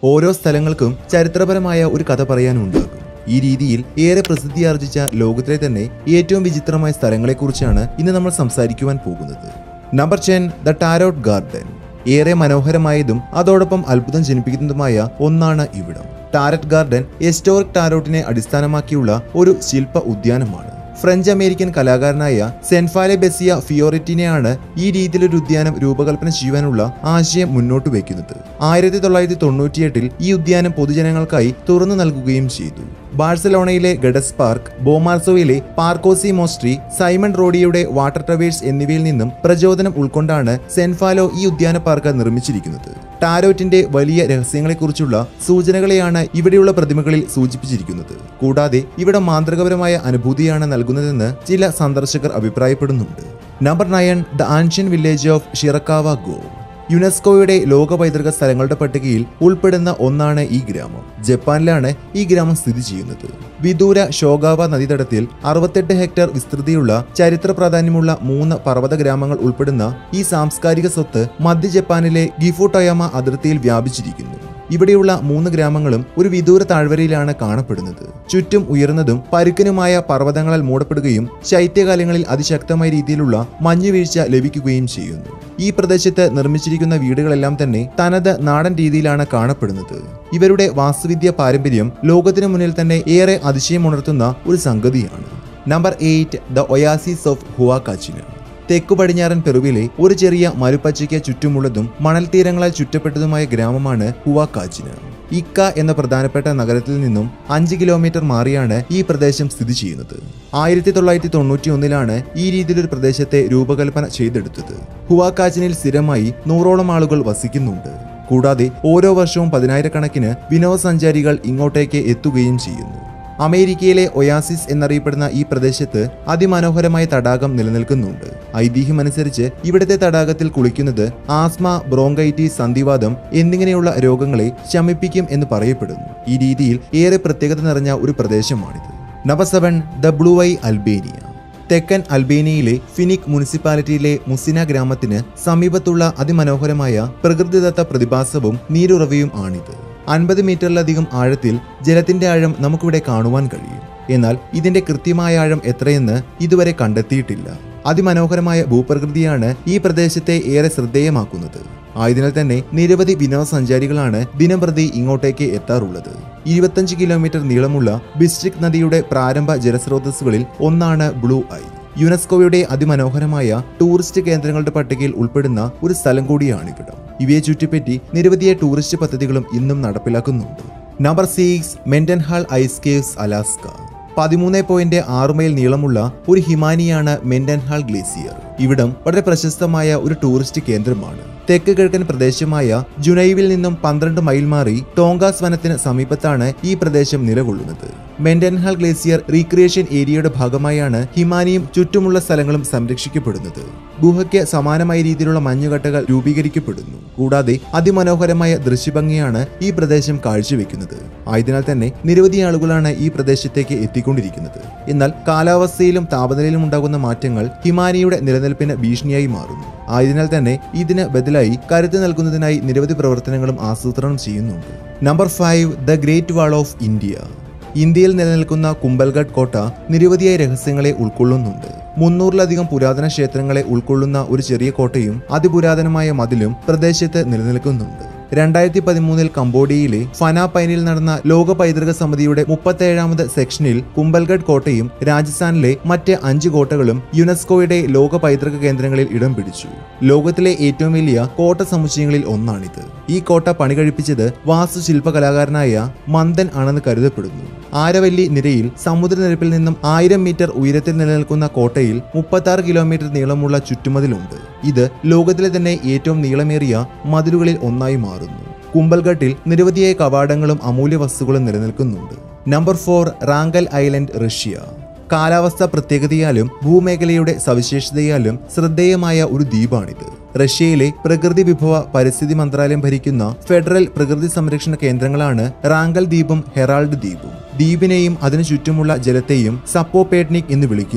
ഓരോ സ്ഥലങ്ങൾക്കും ചരിത്രപരമായ ഒരു കഥ പറയാനുണ്ടാകും ഈ രീതിയിൽ ഏറെ പ്രസിദ്ധിയാർജിച്ച ലോകത്തിലെ തന്നെ ഏറ്റവും വിചിത്രമായ സ്ഥലങ്ങളെക്കുറിച്ചാണ് ഇന്ന് നമ്മൾ സംസാരിക്കുവാൻ പോകുന്നത് number ten the tarot garden ഏറെ മനോഹരമായതും അതോടൊപ്പം അത്ഭുതം ജനിപ്പിക്കുന്നതുമായ ഒന്നാണ് ഇവിടം ടാരറ്റ് ഗാർഡൻ എസ്റ്റോറിക് ടാരോട്ടിനെ അടിസ്ഥാനമാക്കിയുള്ള ഒരു ശില്പ ഉദ്യാനമാണ് ഫ്രഞ്ച് അമേരിക്കൻ കലാകാരനായ സെൻഫാലെ ബെസിയ ഫിയോറിറ്റിനെയാണ് ഈ രീതിയിലൊരു ഉദ്യാനം രൂപകൽപ്പന ചെയ്യുവാനുള്ള ആശയം മുന്നോട്ട് വയ്ക്കുന്നത് ആയിരത്തി തൊള്ളായിരത്തി തൊണ്ണൂറ്റിയെട്ടിൽ ഈ ഉദ്യാനം പൊതുജനങ്ങൾക്കായി തുറന്നു നൽകുകയും ചെയ്തു ബാഴ്സലോണയിലെ ഗഡസ് പാർക്ക് ബോമാർസോയിലെ പാർക്കോസി മോസ്ട്രി സൈമൺ റോഡിയുടെ വാട്ടർ ടവേഴ്സ് എന്നിവയിൽ നിന്നും പ്രചോദനം ഉൾക്കൊണ്ടാണ് സെൻഫാലോ ഈ ഉദ്യാന പാർക്ക് നിർമ്മിച്ചിരിക്കുന്നത് ടാരോറ്റിന്റെ വലിയ രഹസ്യങ്ങളെക്കുറിച്ചുള്ള സൂചനകളെയാണ് ഇവിടെയുള്ള പ്രതിമകളിൽ സൂചിപ്പിച്ചിരിക്കുന്നത് കൂടാതെ ഇവിടെ മാന്ത്രികപരമായ അനുഭൂതിയാണ് നൽകുന്നതെന്ന് ചില സന്ദർശകർ അഭിപ്രായപ്പെടുന്നുണ്ട് number nine the ancient village of Shirakawa go യുനെസ്കോയുടെ ലോക പൈതൃക സ്ഥലങ്ങളുടെ പട്ടികയിൽ ഉൾപ്പെടുന്ന ഒന്നാണ് ഈ ഗ്രാമം ജപ്പാനിലാണ് ഈ ഗ്രാമം സ്ഥിതി ചെയ്യുന്നത് വിദൂര ഷോഗാവ നദീതടത്തിൽ അറുപത്തെട്ട് ഹെക്ടർ വിസ്തൃതിയുള്ള ചരിത്ര പ്രാധാന്യമുള്ള മൂന്ന് പർവ്വത ഗ്രാമങ്ങൾ ഉൾപ്പെടുന്ന ഈ സാംസ്കാരിക സ്വത്ത് മധ്യ ജപ്പാനിലെ ഗിഫുട്ടോയാമ അതിർത്തിയിൽ വ്യാപിച്ചിരിക്കുന്നു ഇവിടെയുള്ള മൂന്ന് ഗ്രാമങ്ങളും ഒരു വിദൂര താഴ്വരയിലാണ് കാണപ്പെടുന്നത് ചുറ്റും ഉയർന്നതും പരുക്കനുമായ പർവ്വതങ്ങളാൽ മൂടപ്പെടുകയും ശൈത്യകാലങ്ങളിൽ അതിശക്തമായ രീതിയിലുള്ള മഞ്ഞുവീഴ്ച ലഭിക്കുകയും ചെയ്യുന്നു ഈ പ്രദേശത്ത് നിർമ്മിച്ചിരിക്കുന്ന വീടുകളെല്ലാം തന്നെ തനത് നാടൻ രീതിയിലാണ് കാണപ്പെടുന്നത് ഇവരുടെ വാസ്തുവിദ്യ പാരമ്പര്യം ലോകത്തിനു മുന്നിൽ തന്നെ ഏറെ അതിശയമുണർത്തുന്ന ഒരു സംഗതിയാണ് number eight the oasis of ഹുവാകാച്ചിന് തെക്കു പടിഞ്ഞാറൻ പെറുവിലെ ഒരു ചെറിയ മരുപ്പച്ചയ്ക്ക് ചുറ്റുമുള്ളതും മണൽത്തീരങ്ങളാൽ ചുറ്റപ്പെട്ടതുമായ ഗ്രാമമാണ് ഹുവാക്കാച്ചിന് ഇക്ക എന്ന പ്രധാനപ്പെട്ട നഗരത്തിൽ നിന്നും അഞ്ച് കിലോമീറ്റർ മാറിയാണ് ഈ പ്രദേശം സ്ഥിതി ചെയ്യുന്നത് ആയിരത്തി തൊള്ളായിരത്തി തൊണ്ണൂറ്റി ഒന്നിലാണ് ഈ രീതിയിലൊരു പ്രദേശത്തെ രൂപകൽപ്പന ചെയ്തെടുത്തത് ഹുവാക്കാച്ചിനിൽ സ്ഥിരമായി നൂറോളം ആളുകൾ വസിക്കുന്നുണ്ട് കൂടാതെ ഓരോ വർഷവും പതിനായിരക്കണക്കിന് വിനോദസഞ്ചാരികൾ ഇങ്ങോട്ടേക്ക് എത്തുകയും ചെയ്യുന്നു അമേരിക്കയിലെ ഒയാസിസ് എന്നറിയപ്പെടുന്ന ഈ പ്രദേശത്ത് അതിമനോഹരമായ തടാകം നിലനിൽക്കുന്നുണ്ട് ഐതിഹ്യമനുസരിച്ച് ഇവിടുത്തെ തടാകത്തിൽ കുളിക്കുന്നത് ആസ്മ ബ്രോങ്കൈറ്റിസ് സന്ധിവാദം എന്നിങ്ങനെയുള്ള രോഗങ്ങളെ ശമിപ്പിക്കും എന്ന് പറയപ്പെടുന്നു ഈ രീതിയിൽ ഏറെ പ്രത്യേകത നിറഞ്ഞ ഒരു പ്രദേശമാണിത് number seven the blue eye Albania തെക്കൻ അൽബേനിയയിലെ ഫിനിക് മുനിസിപ്പാലിറ്റിയിലെ മുസിന ഗ്രാമത്തിന് സമീപത്തുള്ള അതിമനോഹരമായ പ്രകൃതിദത്ത പ്രതിഭാസവും നീരുറവയും ആണിത് അൻപത് മീറ്ററിലധികം ആഴത്തിൽ ജലത്തിന്റെ ആഴം നമുക്കിവിടെ കാണുവാൻ കഴിയും എന്നാൽ ഇതിന്റെ കൃത്യമായ ആഴം എത്രയെന്ന് ഇതുവരെ കണ്ടെത്തിയിട്ടില്ല അതിമനോഹരമായ ഭൂപ്രകൃതിയാണ് ഈ പ്രദേശത്തെ ഏറെ ശ്രദ്ധേയമാക്കുന്നത് ആയതിനാൽ തന്നെ നിരവധി വിനോദസഞ്ചാരികളാണ് ദിനംപ്രതി ഇങ്ങോട്ടേക്ക് എത്താറുള്ളത് ഇരുപത്തഞ്ച് കിലോമീറ്റർ നീളമുള്ള ബിസ്ട്രിക് നദിയുടെ പ്രാരംഭ ജലസ്രോതസ്സുകളിൽ ഒന്നാണ് ബ്ലൂ ഐ യുനെസ്കോയുടെ അതിമനോഹരമായ ടൂറിസ്റ്റ് കേന്ദ്രങ്ങളുടെ പട്ടികയിൽ ഉൾപ്പെടുന്ന ഒരു സ്ഥലം കൂടിയാണിവിടം ഇവയെ ചുറ്റിപ്പറ്റി നിരവധിയ ടൂറിസ്റ്റ് പദ്ധതികളും ഇന്നും നടപ്പിലാക്കുന്നുണ്ട് number six Mendenhall ice caves Alaska പതിമൂന്ന് പോയിന്റ് ആറ് മൈൽ നീളമുള്ള ഒരു ഹിമാനിയാണ് മെന്റൻഹാൾ ഗ്ലേസിയർ ഇവിടം വളരെ പ്രശസ്തമായ ഒരു ടൂറിസ്റ്റ് കേന്ദ്രമാണ് തെക്ക് കിഴക്കൻ പ്രദേശമായ ജുനൈവിൽ നിന്നും പന്ത്രണ്ട് മൈൽ മാറി ടോങ്കാസ് വനത്തിന് സമീപത്താണ് ഈ പ്രദേശം നിലകൊള്ളുന്നത് മെന്റൻഹാൾ ഗ്ലേസിയർ റീക്രിയേഷൻ ഏരിയയുടെ ഭാഗമായാണ് ഹിമാനിയും ചുറ്റുമുള്ള സ്ഥലങ്ങളും സംരക്ഷിക്കപ്പെടുന്നത് ഗുഹയ്ക്ക് സമാനമായ രീതിയിലുള്ള മഞ്ഞുകട്ടകൾ രൂപീകരിക്കപ്പെടുന്നു കൂടാതെ അതിമനോഹരമായ ദൃശ്യഭംഗിയാണ് ഈ പ്രദേശം കാഴ്ചവെക്കുന്നത് ആയതിനാൽ തന്നെ നിരവധി ആളുകളാണ് ഈ പ്രദേശത്തേക്ക് എത്തിക്കൊണ്ടിരിക്കുന്നത് എന്നാൽ കാലാവസ്ഥയിലും താപനിലയിലും ഉണ്ടാകുന്ന മാറ്റങ്ങൾ ഹിമാനിയുടെ നിലനിൽപ്പിന് ഭീഷണിയായി മാറുന്നു ആയതിനാൽ തന്നെ ഇതിന് ബദലായി കരുത്ത് നൽകുന്നതിനായി നിരവധി പ്രവർത്തനങ്ങളും ആസൂത്രണം ചെയ്യുന്നുണ്ട് number five the great wall of India ഇന്ത്യയിൽ നിലനിൽക്കുന്ന കുംഭൽഗഡ് കോട്ട നിരവധിയായ രഹസ്യങ്ങളെ ഉൾക്കൊള്ളുന്നുണ്ട് മുന്നൂറിലധികം പുരാതന ക്ഷേത്രങ്ങളെ ഉൾക്കൊള്ളുന്ന ഒരു ചെറിയ കോട്ടയും അതിപുരാതനമായ മതിലും പ്രദേശത്ത് നിലനിൽക്കുന്നുണ്ട് രണ്ടായിരത്തി പതിമൂന്നിൽ കംബോഡിയയിലെ ഫനാപൈനിൽ നടന്ന ലോക പൈതൃക സമിതിയുടെ മുപ്പത്തേഴാമത് സെക്ഷനിൽ കുംഭൽഗഡ് കോട്ടയും രാജസ്ഥാനിലെ മറ്റ് അഞ്ച് കോട്ടകളും യുനെസ്കോയുടെ ലോക പൈതൃക കേന്ദ്രങ്ങളിൽ ഇടം പിടിച്ചു ലോകത്തിലെ ഏറ്റവും വലിയ കോട്ട സമുച്ചയങ്ങളിൽ ഒന്നാണിത് ഈ കോട്ട പണികഴിപ്പിച്ചത് വാസ്തുശില്പ കലാകാരനായ മന്ദൻ ആണെന്ന് കരുതപ്പെടുന്നു ആരവല്ലി നിരയിൽ സമുദ്രനിരപ്പിൽ നിന്നും ആയിരം മീറ്റർ ഉയരത്തിൽ നിലനിൽക്കുന്ന കോട്ടയിൽ മുപ്പത്തി ആറ് കിലോമീറ്റർ നീളമുള്ള ചുറ്റുമതിലുണ്ട് ഇത് ലോകത്തിലെ തന്നെ ഏറ്റവും നീളമേറിയ മതിലുകളിൽ ഒന്നായി മാറുന്നു കുംഭൽഘട്ടിൽ നിരവധിയായ കവാടങ്ങളും അമൂല്യ വസ്തുക്കളും നിലനിൽക്കുന്നുണ്ട് number four Wrangel island Russia കാലാവസ്ഥ പ്രത്യേകതയാലും ഭൂമേഖലയുടെ സവിശേഷതയാലും ശ്രദ്ധേയമായ ഒരു ദ്വീപാണിത് റഷ്യയിലെ പ്രകൃതി വിഭവ പരിസ്ഥിതി മന്ത്രാലയം ഭരിക്കുന്ന ഫെഡറൽ പ്രകൃതി സംരക്ഷണ കേന്ദ്രങ്ങളാണ് റാങ്കൽ ദ്വീപും ഹെറാൾഡ് ദ്വീപും ദ്വീപിനെയും അതിനു ചുറ്റുമുള്ള ജലത്തെയും സപ്പോപേട്നിക് എന്ന് വിളിക്കുന്നു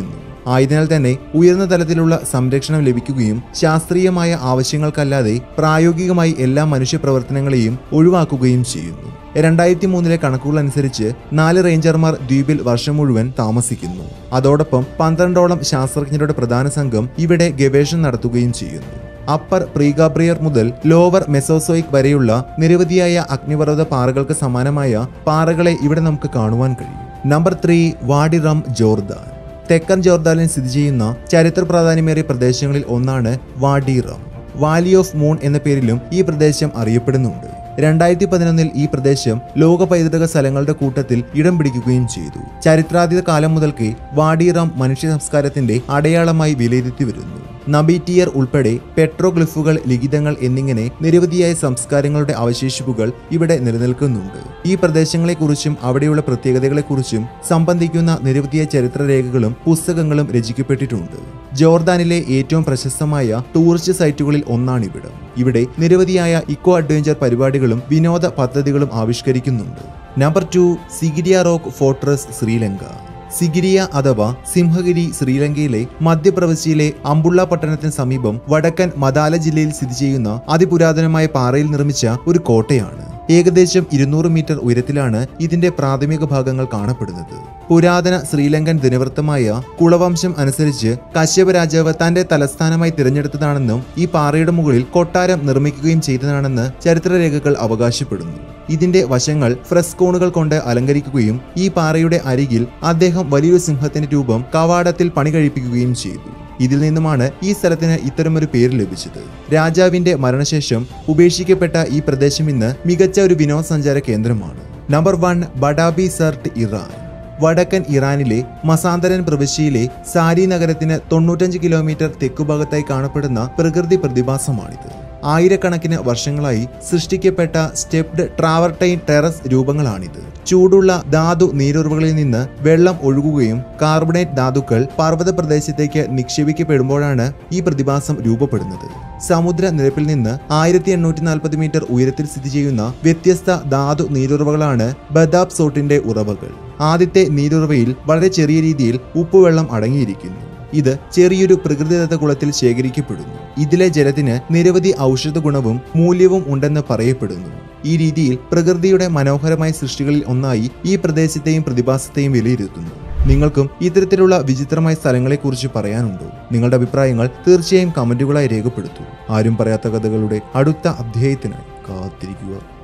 ആയതിനാൽ തന്നെ ഉയർന്ന തലത്തിലുള്ള സംരക്ഷണം ലഭിക്കുകയും ശാസ്ത്രീയമായ ആവശ്യങ്ങൾക്കല്ലാതെ പ്രായോഗികമായി എല്ലാ മനുഷ്യ പ്രവർത്തനങ്ങളെയും ഒഴിവാക്കുകയും ചെയ്യുന്നു രണ്ടായിരത്തി മൂന്നിലെ കണക്കുകൾ അനുസരിച്ച് നാല് റേഞ്ചർമാർ ദ്വീപിൽ വർഷം മുഴുവൻ താമസിക്കുന്നു അതോടൊപ്പം പന്ത്രണ്ടോളം ശാസ്ത്രജ്ഞരുടെ പ്രധാന സംഘം ഇവിടെ ഗവേഷണം നടത്തുകയും ചെയ്യുന്നു അപ്പർ പ്രീഗാബ്രിയർ മുതൽ ലോവർ മെസോസോയിക് വരെയുള്ള നിരവധിയായ അഗ്നിപർവ്വത പാറകൾക്ക് സമാനമായ പാറകളെ ഇവിടെ നമുക്ക് കാണുവാൻ കഴിയും നമ്പർ ത്രീ വാഡിറം ജോർദാൻ തെക്കൻ ജോർദാനിൽ സ്ഥിതി ചെയ്യുന്ന ചരിത്ര പ്രാധാന്യമേറിയ പ്രദേശങ്ങളിൽ ഒന്നാണ് വാഡിറം വാലി ഓഫ് മൂൺ എന്ന പേരിലും ഈ പ്രദേശം അറിയപ്പെടുന്നുണ്ട് രണ്ടായിരത്തി പതിനൊന്നിൽ ഈ പ്രദേശം ലോക പൈതൃക സ്ഥലങ്ങളുടെ കൂട്ടത്തിൽ ഇടം പിടിക്കുകയും ചെയ്തു ചരിത്രാതീത കാലം മുതൽക്കേ വാഡിറാം മനുഷ്യ സംസ്കാരത്തിന്റെ അടയാളമായി വിലയിരുത്തി വരുന്നു നബീറ്റിയർ ഉൾപ്പെടെ പെട്രോഗ്ലിഫുകൾ ലിഖിതങ്ങൾ എന്നിങ്ങനെ നിരവധിയായ സംസ്കാരങ്ങളുടെ അവശേഷിപ്പുകൾ ഇവിടെ നിലനിൽക്കുന്നുണ്ട് ഈ പ്രദേശങ്ങളെക്കുറിച്ചും അവിടെയുള്ള പ്രത്യേകതകളെക്കുറിച്ചും സംബന്ധിക്കുന്ന നിരവധിയായ ചരിത്രരേഖകളും പുസ്തകങ്ങളും രചിക്കപ്പെട്ടിട്ടുണ്ട് ജോർദാനിലെ ഏറ്റവും പ്രശസ്തമായ ടൂറിസ്റ്റ് സൈറ്റുകളിൽ ഒന്നാണിവിടം ഇവിടെ നിരവധിയായ ഇക്കോ അഡ്വഞ്ചർ പരിപാടികളും വിനോദ പദ്ധതികളും ആവിഷ്കരിക്കുന്നുണ്ട് number two Sigiriya rock fortress Sri Lanka Sigiriya അഥവാ സിംഹഗിരി ശ്രീലങ്കയിലെ മധ്യപ്രവിശ്യയിലെ അമ്പുള്ള പട്ടണത്തിന് സമീപം വടക്കൻ മദാല ജില്ലയിൽ സ്ഥിതി ചെയ്യുന്ന അതിപുരാതനമായ പാറയിൽ നിർമ്മിച്ച ഒരു കോട്ടയാണ് ഏകദേശം ഇരുന്നൂറ് മീറ്റർ ഉയരത്തിലാണ് ഇതിന്റെ പ്രാഥമിക ഭാഗങ്ങൾ കാണപ്പെടുന്നത് പുരാതന ശ്രീലങ്കൻ ദിനവൃത്തമായ കുളവംശം അനുസരിച്ച് കശ്യപ രാജാവ് തന്റെ തലസ്ഥാനമായി തിരഞ്ഞെടുത്തതാണെന്നും ഈ പാറയുടെ മുകളിൽ കൊട്ടാരം നിർമ്മിക്കുകയും ചെയ്തതാണെന്ന് ചരിത്രരേഖകൾ അവകാശപ്പെടുന്നു ഇതിന്റെ വശങ്ങൾ ഫ്രെസ്കോണുകൾ കൊണ്ട് അലങ്കരിക്കുകയും ഈ പാറയുടെ അരികിൽ അദ്ദേഹം വലിയൊരു സിംഹത്തിന്റെ രൂപം കവാടത്തിൽ പണി കഴിപ്പിക്കുകയും ചെയ്തു ഇതിൽ നിന്നുമാണ് ഈ സ്ഥലത്തിന് ഇത്തരമൊരു പേര് ലഭിച്ചത് രാജാവിന്റെ മരണശേഷം ഉപേക്ഷിക്കപ്പെട്ട ഈ പ്രദേശം ഇന്ന് മികച്ച ഒരു വിനോദസഞ്ചാര കേന്ദ്രമാണ് number one Badabe Surt Iran വടക്കൻ ഇറാനിലെ മസാന്തരൻ പ്രവിശ്യയിലെ സാരി നഗരത്തിന് തൊണ്ണൂറ്റഞ്ച് കിലോമീറ്റർ തെക്കുഭാഗത്തായി കാണപ്പെടുന്ന പ്രകൃതി പ്രതിഭാസമാണിത് ആയിരക്കണക്കിന് വർഷങ്ങളായി സൃഷ്ടിക്കപ്പെട്ട സ്റ്റെപ്ഡ് ട്രാവർട്ടൈൻ ടെറസ് രൂപങ്ങളാണിത് ചൂടുള്ള ധാതു നീരുറവുകളിൽ നിന്ന് വെള്ളം ഒഴുകുകയും കാർബണേറ്റ് ധാതുക്കൾ പർവ്വത പ്രദേശത്തേക്ക് നിക്ഷേപിക്കപ്പെടുമ്പോഴാണ് ഈ പ്രതിഭാസം രൂപപ്പെടുന്നത് സമുദ്ര നിരപ്പിൽ നിന്ന് ആയിരത്തി എണ്ണൂറ്റി നാൽപ്പത് മീറ്റർ ഉയരത്തിൽ സ്ഥിതി ചെയ്യുന്ന വ്യത്യസ്ത ധാതു നീരുറവകളാണ് ബദാബ് സോട്ടിന്റെ ഉറവകൾ ആദ്യത്തെ നീരുറവയിൽ വളരെ ചെറിയ രീതിയിൽ ഉപ്പുവെള്ളം അടങ്ങിയിരിക്കുന്നു ഇത് ചെറിയൊരു പ്രകൃതിദത്ത കുളത്തിൽ ശേഖരിക്കപ്പെടുന്നു ഇതിലെ ജലത്തിന് നിരവധി ഔഷധ ഗുണവും മൂല്യവും ഉണ്ടെന്ന് പറയപ്പെടുന്നു ഈ രീതിയിൽ പ്രകൃതിയുടെ മനോഹരമായ സൃഷ്ടികളിൽ ഒന്നായി ഈ പ്രദേശത്തെയും പ്രതിഭാസത്തെയും വിലയിരുത്തുന്നു നിങ്ങൾക്കും ഇത്തരത്തിലുള്ള വിചിത്രമായ സ്ഥലങ്ങളെക്കുറിച്ച് പറയാനുണ്ടോ നിങ്ങളുടെ അഭിപ്രായങ്ങൾ തീർച്ചയായും കമന്റുകളായി രേഖപ്പെടുത്തൂ ആരും പറയാത്ത കഥകളുടെ അടുത്ത അധ്യായത്തിനായി കാത്തിരിക്കുക